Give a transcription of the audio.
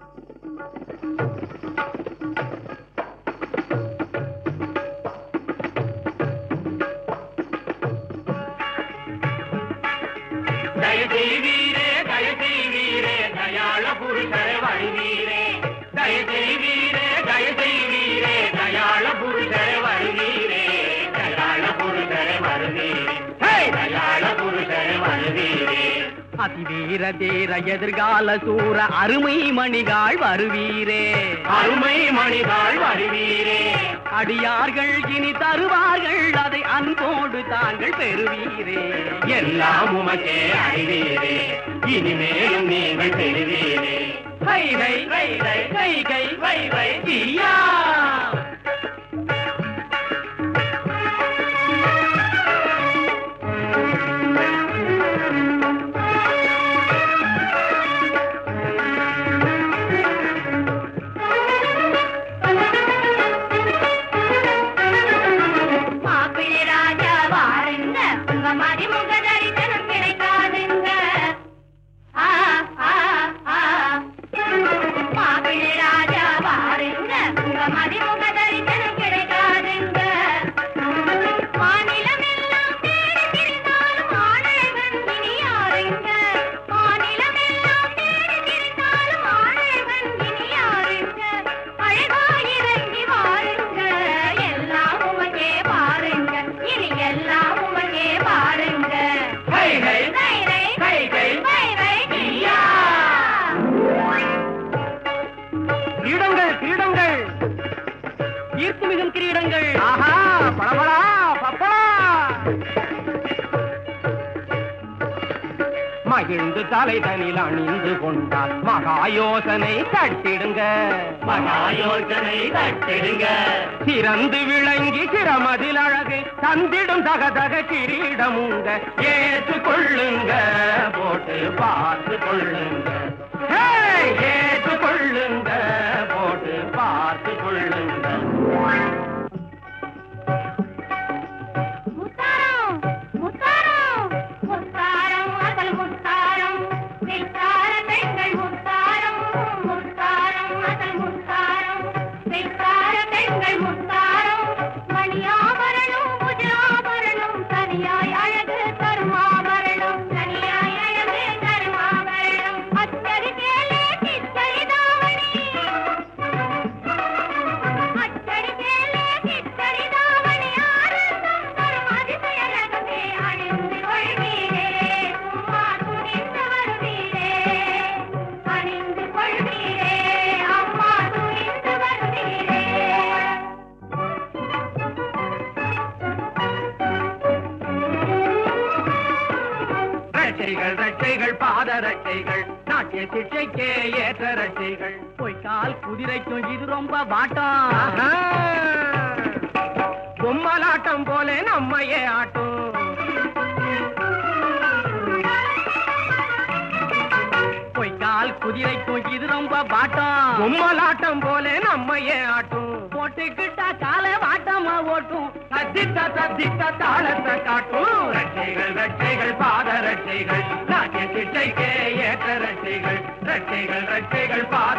ದಯದೇವೀರೇ ದಯದೇವೀರೇ ದಯಾಳ ಪುರುಷರ வருவீரே ದಯದೇವೀರೇ ದಯದೇವೀರೇ ದಯಾಳ ಪುರುಷರ வருவீரே ದಯಾಳ ಪುರುಷರ வருவீரே ಹೇ ದಯಾಳ ಪುರುಷರ வருவீரே அதிவீர தீர எதிர்கால சூர அருமை மணிகாள் வருவீரே அருமை மணிதாள் வருவீரே அடியார்கள் இனி தருவார்கள் அதை அன்போடு தாங்கள் பெறுவீரே எல்லாம் உமக்கே அறிவீரே இனிமேலும் நீங்கள் பெறுவீரே கை கை கை கை கை கை வை வை தீயா மாப்பிள்ளை ராஜா வாருங்க உங்க மதிமுக தரிசனம் கிடைக்காதுங்க ஆ, ஆ, ஆ. மாப்பிள்ளை ராஜா வாருங்க உங்க மதிமுக தரிசனம் கிடைக்காதுங்க மாநிலமெல்லாம் தேடி திரிந்தாலும் ஆணழகன் இனி யாருங்க மாநிலமெல்லாம் தேடி திரிந்தாலும் ஆணழகன் இனி யாருங்க அழகாயிறங்கி வாருங்க எல்லாம் உமக்கே பாருங்க இனி எல்லாம் உமக்கே பாருங்க கை கை ரை, ரை, கை கை ரை, ரை, தீயா கிரீடங்கள் கிரீடங்கள் ஈர்ப்பு மிகும் கிரீடங்கள் ஆஹா பளபளா பப்பா மகிழ்ந்து தலை தனில் அணிந்து கொண்டார் மகா யோசனை தட்டிடுங்க மகாயோசனை தட்டிடுங்க சிறந்து விளங்கி சிரமதில் அழகு தந்திடும் தகதக கிரீடமுங்க ஏற்று கொள்ளுங்க போட்டு பார்த்து கொள்ளுங்க ஹே, ஏற்று கொள்ளுங்க போட்டு பார்த்து கொள்ளுங்க முத்தாரம் முத்தாரம் முத்தாரம் அசல் முத்தாரம் வித்தார பெண்கள் முத்தாரம் முத்தாரம் அசல் முத்தாரம் வித்தார பெண்கள் முத்தாரம் மணியாபரணம் முஜாபரணம் தனியாய் அழகு தருமாபரணம் தனியாய் அழகு தருமாபரணம் அச்சரி கேளே சித்தரி தாவணி அச்சடி கேளே சித்தடி தாவணி ஆனந்தம் தரும் அதிசயரகமே அணிந்து கொள்வீரே சும்மா துணிந்து வருவீரே அணிந்து கொள்வீரே அம்மா துணிந்து வருவீரே ரட்சைகள் ரட்சைகள் பாத ரட்சைகள் நாட்டிய சிச்சைக்கே ஏற்ற ரட்சைகள் பொய்க்கால் குதிரைக்கும் இது ரொம்ப வாட்டம் பொம்மலாட்டம் போல நம்மையே ஆட்டும் பொய்க்கால் குதிரைக்கும் இது ரொம்ப வாட்டம் பொம்மலாட்டம் போல நம்மையே ஆட்டும் போட்டுக்கிட்டா கால வாட்டமா ஓட்டும் தத்தித்த தத்தித்த தாளத்தை காட்டும் ரட்சைகள் ரட்சைகள் பாத ரட்சைகள் நாட்டிய சிச்சைக்கே ஏற்ற ரட்சைகள் ரட்சைகள் ரட்சைகள் பாத